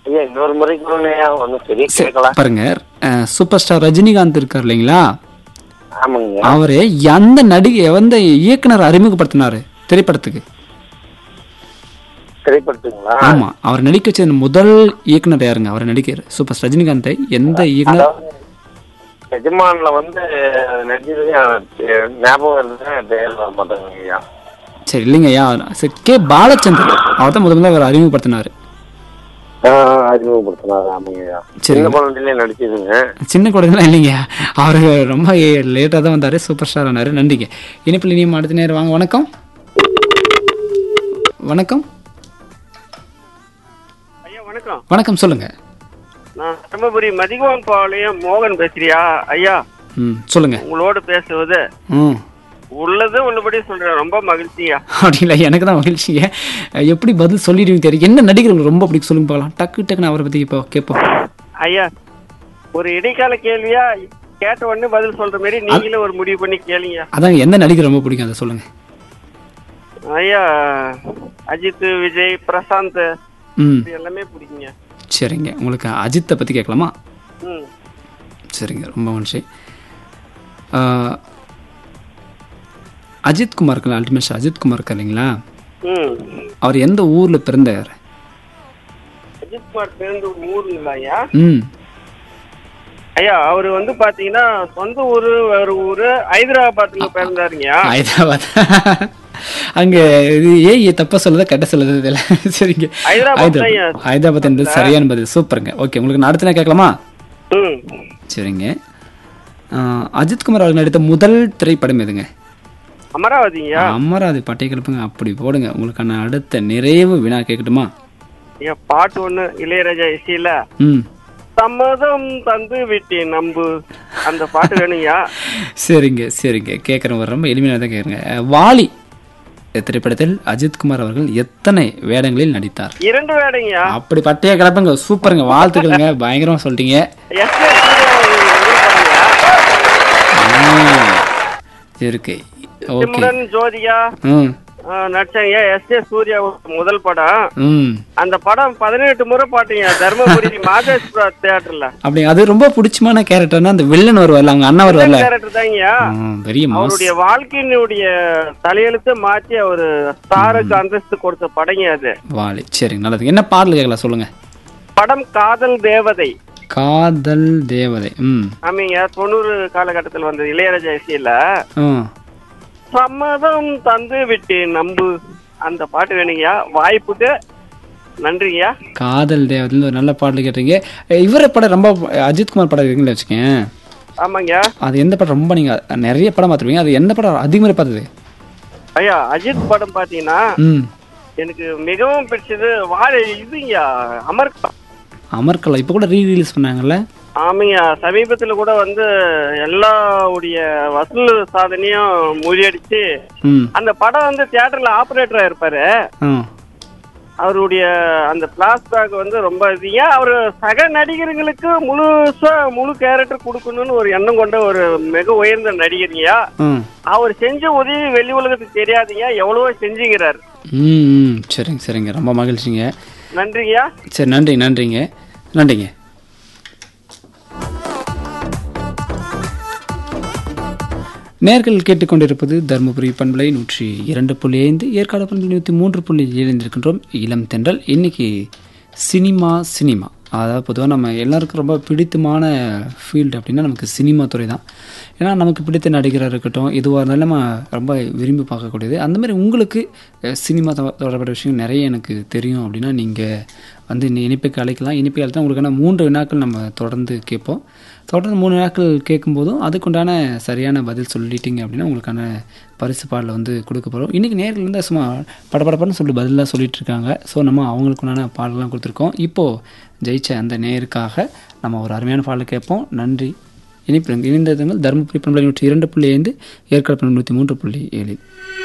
ஐயா இன்னொரு முறை கொடுங்கய்யா ஒன்றும் சரியா சரி, கேட்கல பாருங்க அஹ், சூப்பர் ஸ்டார் ரஜினிகாந்த் இருக்கார் இல்லைங்களா ஆமாங்க அவரு எந்த நடிகை எந்த இயக்குனர் அறிமுகப்படுத்தினாரு திரைப்படத்துக்கு திரைப்படத்துங்களா ஆமா அவர் நடிக்க வச்ச முதல் இயக்குனர் யாருங்க அவர் நடிக்கிறார் சூப்பர் ஸ்டார் ரஜினிகாந்தை எந்த இயக்குனர் அதாவது எஜமான்ல வந்து நடிச்சது ஞாபகம் இருந்தது பேர் வர மாட்டாங்க ஐயா சரி இல்லைங்க ஐயா சரி, கே பாலச்சந்தர் அவர் தான் முதல் முதல்ல அவர் அறிமுகப்படுத்தினாரு அறிமுகப்படுத்தினாரு ஆமாங்க ஐயா சரி. சின்ன குழந்தையிலே நடிச்சதுங்க சின்ன குழந்தைலாம் இல்லைங்க அவர் ரொம்ப லேட்டாக தான் வந்தார் சூப்பர் ஸ்டார் ஆனார் நன்றிங்க இனிப்பில் இனியும் அடுத்த நேரம் வாங்க வணக்கம் வணக்கம் ஐயா வணக்கம் வணக்கம் சொல்லுங்க நான் தர்மபுரி மதிகோன் பாளையம் மோகன் பேசுறியா ஐயா ம் சொல்லுங்க உங்களோட பேசுவது ம் உள்ளது உள்ளபடி சொல்றேன் ரொம்ப மகிழ்ச்சியா அப்படிங்களா எனக்கு தான் மகிழ்ச்சிங்க எப்படி பதில் சொல்லிடுவீங்க தெரியும் என்ன நடிகர் உங்களுக்கு ரொம்ப பிடிக்கும் சொல்லுங்க பார்க்கலாம் டக்கு டக்குன்னு அவரை பற்றி இப்போ கேட்போம் ஐயா ஒரு இடைக்கால கேள்வியா கேட்ட உடனே பதில் சொல்ற மாதிரி நீங்களும் ஒரு முடிவு பண்ணி கேளுங்க அதான் எந்த நடிகர் ரொம்ப பிடிக்கும் அதை சொல்லுங்க ஐயா அஜித் விஜய் பிரசாந்த் ம் இது எல்லாமே பிடிக்குங்க சரிங்க உங்களுக்கு அஜித்தை பற்றி கேட்கலாமா ம் சரிங்க ரொம்ப மகிழ்ச்சி ஆ, அஜித் குமார் இருக்குல்ல அல்டிமேட் அஜித் குமார் இருக்கா இல்லைங்களா ம் அவர் எந்த ஊரில் பிறந்தார் அஜித் குமார் பிறந்த ஊருங்களா ஐயா ம் ஐயா அவரு வந்து பாத்தீங்கன்னா சொந்த ஊரு ஒரு ஊரு ஹைதராபாத்ல பிறந்தாருங்கய்யா ஹைதராபாத் அங்கே இது ஏ தப்பா சொல்லுதா கட்ட சொல்லுது இதில் சரிங்க ஹைதராபாத் தான் ஐயா. ஹைதராபாத் ஹைதராபாத் என்பது சரியான பதில் சூப்பருங்க ஓகே உங்களுக்கு நான் அடுத்த நாள் கேட்கலாமா ம் சரிங்க ஆ, அஜித் குமார் அவர்கள் நடித்த முதல் திரைப்படம் எதுங்க அமராவதிங்கய்யா அமராதி பட்டை கிளப்புங்க அப்படி போடுங்க உங்களுக்கான அடுத்த நிறைவு வினா கேட்கட்டுமா ஐயா பாட்டு ஒண்ணு இளையராஜா இசையில ம் சம்மதம் தந்து விட்டேன் நம்பு அந்த பாட்டு வேணுங்கய்யா சரிங்க சரிங்க கேட்குறேன் ஒரு ரொம்ப எளிமையாக தான் கேட்குறேங்க வாலி திரைப்படத்தில் அஜித் குமார் அவர்கள் எத்தனை வேடங்களில் நடித்தார் இரண்டு வேடைங்கய்யா அப்படி பட்டையா கிளப்புங்க சூப்பருங்க வாழ்த்துக்களுங்க பயங்கரமா சொல்லிட்டீங்க எஸ் ஏ சூர்யா ஆ, இருக்கு ஓகே சிம்ரன் ஜோதிகா ம் ஆ, நடிச்சாங்க எஸ் ஏ சூர்யா முதல் படம் ம் அந்த படம் பதினெட்டு முறை பாட்டீங்க தர்மபுரி மாதேஸ்வரா தியேட்டர்ல அப்படி அது ரொம்ப பிடிச்சமான கேரக்டர்னா அந்த வில்லன் வருவார்ல அவங்க அண்ணா வருவார்ல கேரக்டர் தாங்கய்யா ம், பெரிய மாஸ் அவருடைய வாழ்க்கையினுடைய தலையெழுத்து மாற்றி அவரு ஸ்டாருக்கு அந்தஸ்து கொடுத்த படங்க அது வாலி சரிங்க நல்லது என்ன பாடல் கேட்கலாம் சொல்லுங்க படம் காதல் தேவதை காதல் தேவதை ம் ஆமாங்க தொண்ணூறு காலகட்டத்தில் வந்த இளையராஜா இசையில ம் சம்மதம் தந்து விட்டேன் நம்பு அந்த பாட்டு வேணுங்கய்யா வாய்ப்புக்கு நன்றிங்கய்யா காதல் தேவதைன்னு ஒரு நல்ல பாடல் கேட்டீங்க இவரை படம் ரொம்ப அஜித் குமார் படம் இருக்குங்களா வச்சுக்கேன் ஆமாங்கய்யா அது எந்த படம் ரொம்ப நீங்க நிறைய படம் பார்த்துருவீங்க அது எந்த படம் அதிகமாக பார்த்தது ஐயா அஜித் படம் பாத்தீங்கன்னா ம் எனக்கு மிகவும் பிடிச்சது வாழை இதுங்கய்யா அமர்கா அமர்கலா இப்போ கூட ரீ ரிலீஸ் பண்ணாங்கல்ல ஆமாங்க சமீபத்துல கூட வந்து எல்லாவுடைய வசூல் சாதனையும் முறியடிச்சு ம் அந்த படம் வந்து தியேட்டர்ல ஆபரேட்டரா இருப்பாரு ஆ அவருடைய அந்த பிளாஸ்பேக் வந்து ரொம்ப இதுங்க அவர் சக நடிகர்களுக்கு முழுசா முழு கேரக்டர் கொடுக்கணும்னு ஒரு எண்ணம் கொண்ட ஒரு மிக உயர்ந்த நடிகருங்கய்யா ம் அவர் செஞ்ச உதவி வெளி உலகத்துக்கு தெரியாதுங்க எவ்வளவோ செஞ்சுக்கிறார் ம் ம் சரிங்க சரிங்க ரொம்ப மகிழ்ச்சிங்க நன்றிங்கய்யா சரி நன்றி நன்றிங்க நன்றிங்க நேர்கள் கேட்டுக்கொண்டிருப்பது தருமபுரி பண்பலை நூற்றி இரண்டு புள்ளி ஐந்து ஏற்காடு பண்பலை நூற்றி மூன்று புள்ளி ஏழிருக்கின்றோம் இளம் தென்றல் இன்னைக்கு சினிமா சினிமா அதாவது பொதுவாக நம்ம எல்லாருக்கும் ரொம்ப பிடித்தமான ஃபீல்டு அப்படின்னா நமக்கு சினிமா துறை தான் ஏன்னா நமக்கு பிடித்த நடிகராக இருக்கட்டும் எதுவாக இருந்தாலும் நம்ம ரொம்ப விரும்பி பார்க்கக்கூடியது அந்த மாதிரி உங்களுக்கு அஹ், சினிமா தொ- தொடர்புடைய விஷயம் நிறைய எனக்கு தெரியும் அப்படின்னா நீங்கள் வந்து இந்த இனிப்புக்கு அழைக்கலாம் இனிப்பு அழைத்தா உங்களுக்கான மூன்று வினாக்கள் நம்ம தொடர்ந்து கேட்போம் தொடர்ந்து மூணு வினாக்கள் கேட்கும்போதும் அதுக்குண்டான சரியான பதில் சொல்லிட்டீங்க அப்படின்னா உங்களுக்கான பரிசு பாடலை வந்து கொடுக்க போகிறோம் இன்றைக்கி நேரில் வந்து சும்மா படபடப்படன்னு சொல்லி பதிலாக சொல்லிட்டு இருக்காங்க ஸோ நம்ம அவங்களுக்குண்டான பாடலாம் கொடுத்துருக்கோம் இப்போது ஜெயிச்ச அந்த நேருக்காக நம்ம ஒரு அருமையான பாடலை கேட்போம் நன்றி இனிப்பு இணைந்ததுங்கள் தருமபுரி பண்பலை நூற்றி இரண்டு புள்ளி ஐந்து ஏற்காடு பண்பலை நூற்றி மூன்று புள்ளி ஏழு